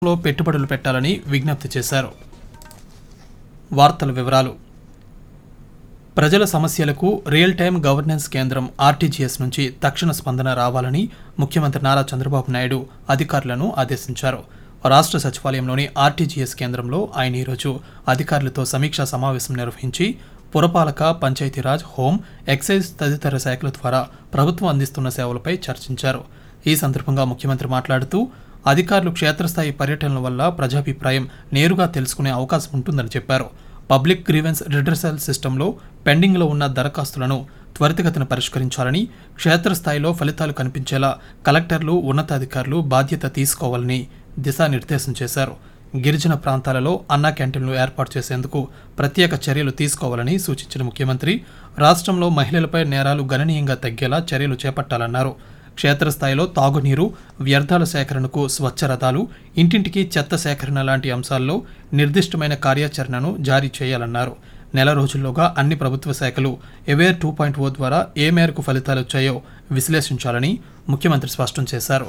లో పెట్టుబడులు పెట్టాలని విజ్ఞప్తి చేశారు వార్తల వివరాలు ప్రజల సమస్యలకు రియల్ టైం గవర్నెన్స్ కేంద్రం ఆర్టీజీఎస్ నుంచి తక్షణ స్పందన రావాలని ముఖ్యమంత్రి నారా చంద్రబాబు నాయుడు అధికారులను ఆదేశించారు రాష్ట్ర సచివాలయంలోని ఆర్టీజీఎస్ కేంద్రంలో ఆయన ఈరోజు అధికారులతో సమీక్షా సమావేశం నిర్వహించి పురపాలక పంచాయతీరాజ్ హోం ఎక్సైజ్ తదితర శాఖల ద్వారా ప్రభుత్వం అందిస్తున్న సేవలపై చర్చించారు ఈ సందర్భంగా ముఖ్యమంత్రి మాట్లాడుతూ అధికారులు క్షేత్రస్థాయి పర్యటనల వల్ల ప్రజాభిప్రాయం నేరుగా తెలుసుకునే అవకాశం ఉంటుందని చెప్పారు పబ్లిక్ గ్రీవెన్స్ రిడ్రసల్ సిస్టంలో పెండింగ్లో ఉన్న దరఖాస్తులను త్వరితగతిన పరిష్కరించాలని క్షేత్రస్థాయిలో ఫలితాలు కనిపించేలా కలెక్టర్లు ఉన్నతాధికారులు బాధ్యత తీసుకోవాలని దిశానిర్దేశం చేశారు గిరిజన ప్రాంతాలలో అన్నా క్యాంటీన్లు ఏర్పాటు చేసేందుకు ప్రత్యేక చర్యలు తీసుకోవాలని సూచించిన ముఖ్యమంత్రి రాష్ట్రంలో మహిళలపై నేరాలు గణనీయంగా తగ్గేలా చర్యలు చేపట్టాలన్నారు క్షేత్రస్థాయిలో తాగునీరు వ్యర్థాల సేకరణకు స్వచ్ఛ రథాలు ఇంటింటికి చెత్త సేకరణ లాంటి అంశాల్లో నిర్దిష్టమైన కార్యాచరణను జారీ చేయాలన్నారు నెల రోజుల్లోగా అన్ని ప్రభుత్వ శాఖలు ఎవేర్ టూ పాయింట్ ఓ ద్వారా ఏ మేరకు ఫలితాలు వచ్చాయో విశ్లేషించాలని ముఖ్యమంత్రి స్పష్టం చేశారు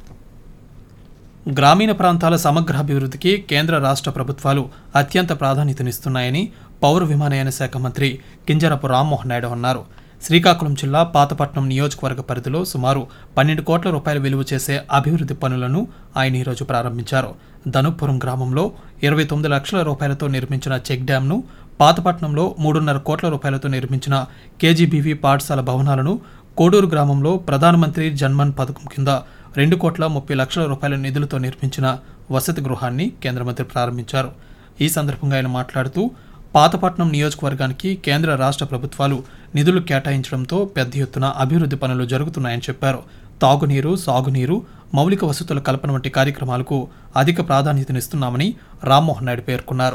గ్రామీణ ప్రాంతాల సమగ్రాభివృద్ధికి కేంద్ర రాష్ట్ర ప్రభుత్వాలు అత్యంత ప్రాధాన్యతనిస్తున్నాయని పౌర విమానయాన శాఖ మంత్రి కింజరపు రామ్మోహన్ నాయుడు అన్నారు శ్రీకాకుళం జిల్లా పాతపట్నం నియోజకవర్గ పరిధిలో సుమారు పన్నెండు కోట్ల రూపాయల విలువ చేసే అభివృద్ధి పనులను ఆయన ఈరోజు ప్రారంభించారు ధనుపురం గ్రామంలో ఇరవై తొమ్మిది లక్షల రూపాయలతో నిర్మించిన చెక్ డ్యాంను పాతపట్నంలో మూడున్నర కోట్ల రూపాయలతో నిర్మించిన కేజీబీవీ పాఠశాల భవనాలను కోడూరు గ్రామంలో ప్రధానమంత్రి జన్మన్ పథకం కింద రెండు కోట్ల ముప్పై లక్షల రూపాయల నిధులతో నిర్మించిన వసతి గృహాన్ని కేంద్ర మంత్రి ప్రారంభించారు ఈ సందర్భంగా ఆయన మాట్లాడుతూ పాతపట్నం నియోజకవర్గానికి కేంద్ర రాష్ట్ర ప్రభుత్వాలు నిధులు కేటాయించడంతో పెద్ద ఎత్తున అభివృద్ధి పనులు జరుగుతున్నాయని చెప్పారు తాగునీరు సాగునీరు మౌలిక వసతుల కల్పన వంటి కార్యక్రమాలకు అధిక ప్రాధాన్యతనిస్తున్నామని రామ్మోహన్ నాయుడు పేర్కొన్నారు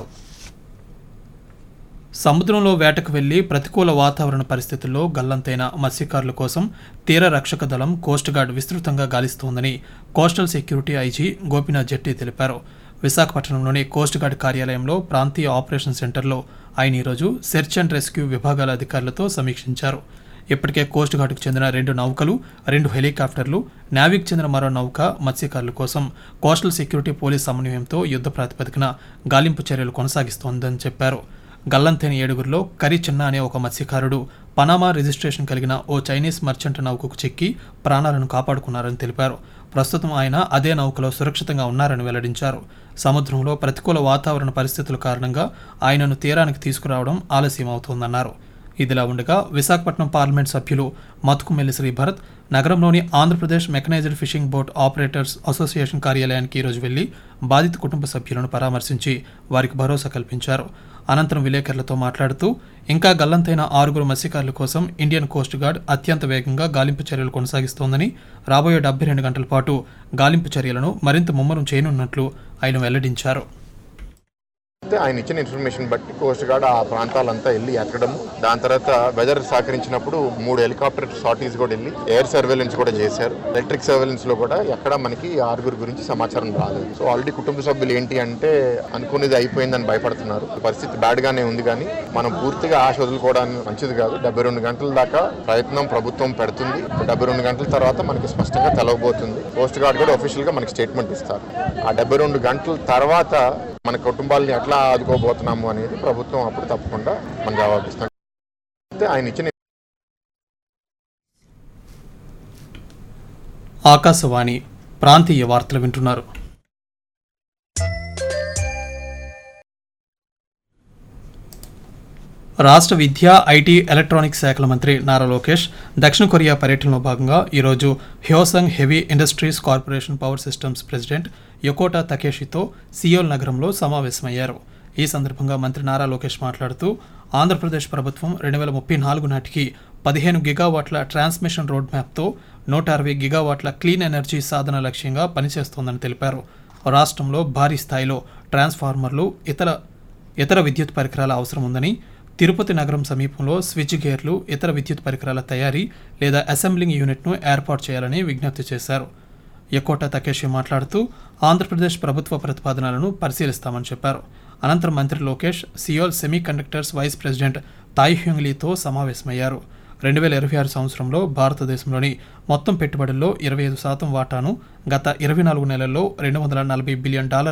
సముద్రంలో వేటకు వెళ్లి ప్రతికూల వాతావరణ పరిస్థితుల్లో గల్లంతైన మత్స్యకారుల కోసం తీర రక్షక దళం కోస్ట్ గార్డ్ విస్తృతంగా గాలిస్తోందని coastal security IG Gopinath Jetti తెలిపారు విశాఖపట్నంలోని కోస్ట్ గార్డ్ కార్యాలయంలో ప్రాంతీయ ఆపరేషన్ సెంటర్లో ఆయన ఈరోజు సెర్చ్ అండ్ రెస్క్యూ విభాగాల అధికారులతో సమీక్షించారు ఇప్పటికే కోస్ట్ గార్డుకు చెందిన రెండు నౌకలు రెండు హెలికాప్టర్లు నావిక్ చెందిన మరో నౌక మత్స్యకారుల కోసం కోస్టల్ సెక్యూరిటీ పోలీస్ సమన్వయంతో యుద్ధ ప్రాతిపదికన గాలింపు చర్యలు కొనసాగిస్తోందని చెప్పారు గల్లంతైన ఏడుగురిలో కరి చిన్న అనే ఒక మత్స్యకారుడు పనామా రిజిస్ట్రేషన్ కలిగిన ఓ చైనీస్ మర్చెంట్ నౌకకు చిక్కి ప్రాణాలను కాపాడుకున్నారని తెలిపారు ప్రస్తుతం ఆయన అదే నౌకలో సురక్షితంగా ఉన్నారని వెల్లడించారు సముద్రంలో ప్రతికూల వాతావరణ పరిస్థితుల కారణంగా ఆయనను తీరానికి తీసుకురావడం ఆలస్యం అవుతోందన్నారు ఇదిలా ఉండగా విశాఖపట్నం పార్లమెంట్ సభ్యులు మతుకుమెల్లి శ్రీ భరత్ నగరంలోని Andhra Pradesh mechanised fishing boat operators association కార్యాలయానికి ఈరోజు వెళ్లి బాధిత కుటుంబ సభ్యులను పరామర్శించి వారికి భరోసా కల్పించారు అనంతరం విలేకరులతో మాట్లాడుతూ ఇంకా గల్లంతైన ఆరుగురు మత్స్యకారుల కోసం ఇండియన్ కోస్ట్ గార్డ్ అత్యంత వేగంగా గాలింపు చర్యలు కొనసాగిస్తోందని రాబోయే డెబ్బై రెండు గంటల పాటు గాలింపు చర్యలను మరింత ముమ్మరం చేయనున్నట్లు ఆయన వెల్లడించారు అయితే ఆయన ఇచ్చిన ఇన్ఫర్మేషన్ బట్టి కోస్ట్ గార్డ్ ఆ ప్రాంతాలంతా వెళ్ళి ఎక్కడం దాని తర్వాత వెదర్ సహకరించినప్పుడు మూడు హెలికాప్టర్ సార్టీస్ కూడా వెళ్ళి ఎయిర్ సర్వేలెన్స్ కూడా చేశారు ఎలక్ట్రిక్ సర్వేలెన్స్ లో కూడా ఎక్కడ మనకి ఈ ఆరుగురు గురించి సమాచారం రాలేదు సో ఆల్రెడీ కుటుంబ సభ్యులు ఏంటి అంటే అనుకునేది అయిపోయిందని భయపడుతున్నారు పరిస్థితి బ్యాడ్ గానే ఉంది కానీ మనం పూర్తిగా ఆశ వదులుకోవడానికి మంచిది కాదు డెబ్బై రెండు గంటల దాకా ప్రయత్నం ప్రభుత్వం పెడుతుంది డెబ్బై రెండు గంటల తర్వాత మనకి స్పష్టంగా తెలవబోతుంది కోస్ట్ గార్డ్ కూడా ఒఫీషియల్ గా మనకి స్టేట్మెంట్ ఇస్తారు ఆ డెబ్బై రెండు గంటల తర్వాత మన కుటుంబాలని ఎట్లా ఆదుకోబోతున్నాము అనేది ప్రభుత్వం అప్పుడు తప్పకుండా మనం జవాబిస్తాం అయితే ఆయన ఇచ్చిన ఆకాశవాణి ప్రాంతీయ వార్తలు వింటున్నారు రాష్ట్ర విద్యా ఐటీ ఎలక్ట్రానిక్స్ శాఖల మంత్రి నారా లోకేష్ దక్షిణ కొరియా పర్యటనలో భాగంగా ఈరోజు Hyosung heavy industries corporation power systems president Yokota తకేషితో సియోల్ నగరంలో సమావేశమయ్యారు ఈ సందర్భంగా మంత్రి నారా లోకేష్ మాట్లాడుతూ ఆంధ్రప్రదేశ్ ప్రభుత్వం రెండు వేల ముప్పై నాలుగు నాటికి పదిహేను గిగావాట్ల ట్రాన్స్మిషన్ రోడ్ మ్యాప్తో నూట అరవై గిగావాట్ల క్లీన్ ఎనర్జీ సాధన లక్ష్యంగా పనిచేస్తోందని తెలిపారు రాష్ట్రంలో భారీ స్థాయిలో ట్రాన్స్ఫార్మర్లు ఇతర ఇతర విద్యుత్ పరికరాల అవసరం ఉందని తిరుపతి నగరం సమీపంలో స్విచ్ గేర్లు ఇతర విద్యుత్ పరికరాల తయారీ లేదా అసెంబ్లింగ్ యూనిట్ను ఏర్పాటు చేయాలని విజ్ఞప్తి చేశారు ఎకోట తకేషి మాట్లాడుతూ ఆంధ్రప్రదేశ్ ప్రభుత్వ ప్రతిపాదనలను పరిశీలిస్తామని చెప్పారు అనంతరం మంత్రి Lokesh Seoul semiconductors vice president Tai హ్యూంగ్లీతో సమావేశమయ్యారు రెండు వేల ఇరవై ఆరు సంవత్సరంలో భారతదేశంలోని మొత్తం పెట్టుబడుల్లో ఇరవై ఐదు శాతం వాటాను గత ఇరవై నాలుగు నెలల్లో రెండు వందల నలభై బిలియన్ డాలర్